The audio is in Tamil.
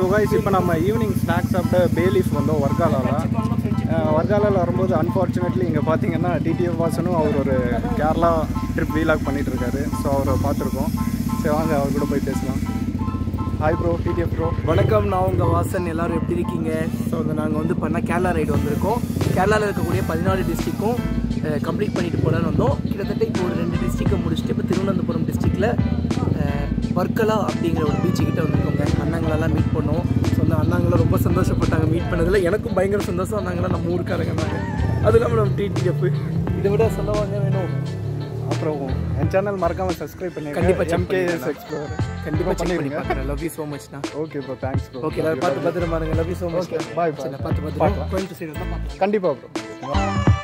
ஸோ கைஸ் இப்போ நம்ம ஈவினிங் ஸ்நாக்ஸ் சாப்பிட்ட பேலீஃப் வந்தோம் வர்க்காலாவில் வர்க்காலாவில் வரும்போது அன்ஃபார்ச்சுனேட்லி இங்கே பார்த்தீங்கன்னா டிடிஎஃப் வாசனும் அவர் ஒரு கேரளா ட்ரிப் வீலாக் பண்ணிட்டு இருக்காரு ஸோ அவரை பார்த்துருக்கோம் சரி வாங்க அவர் கூட போய் பேசலாம் ஹாய் ப்ரோ டிடிஎஃப் ப்ரோ வணக்கம் நான் உங்கள் வாசன் எல்லாரும் எப்படி இருக்கீங்க ஸோ வந்து நாங்கள் வந்து பண்ண கேரளா ரைடு வந்திருக்கோம் கேரளாவில் இருக்கக்கூடிய பதினாலு டிஸ்ட்ரிக்கும் கம்ப்ளீட் பண்ணிட்டு போகலான்னு வந்தோம் கிட்டத்தட்ட இப்போ ஒரு ரெண்டு டிஸ்ட்ரிக்டை முடிச்சுட்டு இப்போ திருவனந்தபுரம் டிஸ்ட்ரிக்டில் வர்க்கலா அப்படிங்கிற ஒரு பீச்சு கிட்ட வந்திருக்கோங்க அண்ணாங்களெல்லாம் மீட் பண்ணோம் ஸோ அந்த அண்ணாங்களாம் ரொம்ப சந்தோஷப்பட்டாங்க மீட் பண்ணதில் எனக்கும் பயங்கர சந்தோஷம் அண்ணாங்களாம் நம்ம ஊருக்காரங்க நாங்கள் அது இல்லாமல் நம்ம டிடிஎஃப் இதை விட சொல்லவாங்க வேணும் அப்புறம் என் சேனல் மறக்காமல் சப்ஸ்கிரைப் பண்ணி கண்டிப்பா check எம்கேஎஸ் பண்ணிடுங்க. எக்ஸ்ப்ளோர் கண்டிப்பாக பண்ணி பண்ணிடுங்க. பார்க்குறேன் லவ் யூ ஸோ மச்ண்ணா okay bro thanks bro okay எல்லாரும் பார்த்து பார்த்துட்டு பாருங்க love you so much Okay, bye, bye. பார்த்து பார்த்து பார்க்கலாம். கோயம்புத்தூர் சைடு தான் பார்க்கலாம் கண்டிப்பாக ப்ரோ